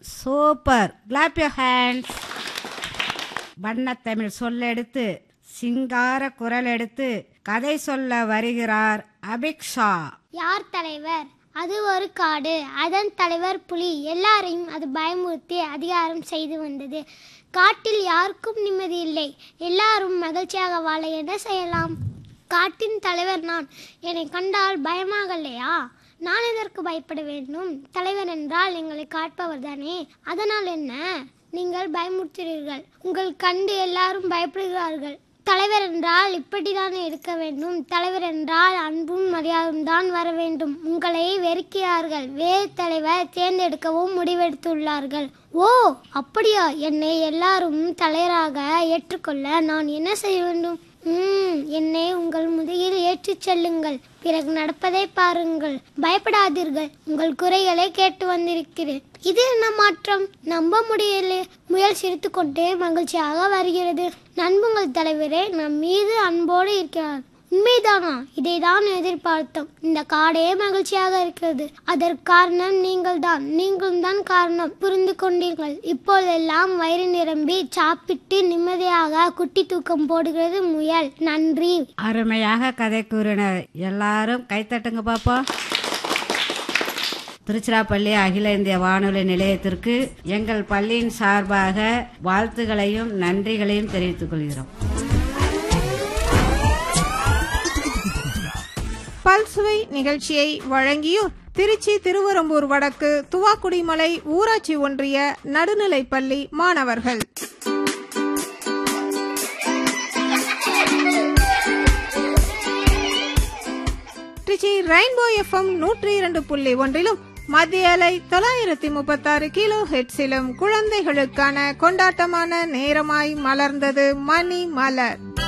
super clap you hands வண்ணத்தமிழ் சொல்லெடுத்து சிங்கார குரல் எடுத்து கதை சொல்ல வருகிறார் அபிக்ஷா யார் தலைவர் அது ஒரு காடு அதன் தலைவர் புலி எல்லாரையும் அது பயமுறுத்தி அதிகாரம் செய்து வந்தது காட்டில் யாருக்கும் நிம்மதி இல்லை எல்லாரும் மகிழ்ச்சியாக வாழ என்ன செய்யலாம் காட்டின் தலைவர் நான் என்னை கண்டால் பயமாகலையா நான் எதற்கு பயப்பட வேண்டும் தலைவர் என்றால் எங்களை காட்பவர் தானே அதனால் என்ன நீங்கள் பயமுறுத்துகிறீர்கள் உங்கள் கண்டு எல்லாரும் பயப்படுகிறார்கள் தலைவர் என்றால் இப்படிதான் இருக்க வேண்டும் தலைவர் என்றால் அன்பும் மரியாதையும் தான் வர வேண்டும் உங்களை வெறுக்கிறார்கள் வேறு தலைவர் தேர்ந்தெடுக்கவும் முடிவெடுத்துள்ளார்கள் ஓ அப்படியா என்னை எல்லாரும் தலைவராக ஏற்றுக்கொள்ள நான் என்ன செய்ய வேண்டும் ம் என்னை உங்கள் முதுகில் ஏற்றிச் செல்லுங்கள் பிறகு நடப்பதை பாருங்கள் பயப்படாதீர்கள் உங்கள் குறைகளை கேட்டு வந்திருக்கிறேன் இது என்ன மாற்றம் நம்ப முடியல முயல் சிரித்துக்கொண்டே மகிழ்ச்சியாக வருகிறது நண்புங்கள் தலைவரே நம் மீது அன்போடு இருக்கிறார் உண்மைதானா இதை தான் எதிர்பார்த்தோம் இந்த காடே மகிழ்ச்சியாக இருக்கிறது அதற்கு காரணம் நீங்கள் தான் நீங்களும் தான் காரணம் புரிந்து கொண்டீர்கள் இப்போதெல்லாம் வயிறு நிரம்பி சாப்பிட்டு நிம்மதியாக குட்டி தூக்கம் போடுகிறது முயல் நன்றி அருமையாக கதை கூறினர் எல்லாரும் கைத்தட்டுங்க பாப்போம் திருச்சிராப்பள்ளி அகில இந்திய வானொலி நிலையத்திற்கு எங்கள் பள்ளியின் சார்பாக வாழ்த்துகளையும் நன்றிகளையும் தெரிவித்துக் கொள்கிறோம் பல்சுவை நிகழ்ச்சியை வழங்கியோர் திருச்சி திருவரம்பூர் வடக்கு துவாக்குடிமலை ஊராட்சி ஒன்றிய நடுநிலைப்பள்ளி மாணவர்கள் திருச்சி ரெயின்போ எஃப்எம் நூற்றி இரண்டு புள்ளி ஒன்றிலும் மத்திய அலை தொள்ளாயிரத்தி முப்பத்தாறு கிலோ ஹெட்ஸிலும் குழந்தைகளுக்கான கொண்டாட்டமான நேரமாய் மலர்ந்தது மணி மலர்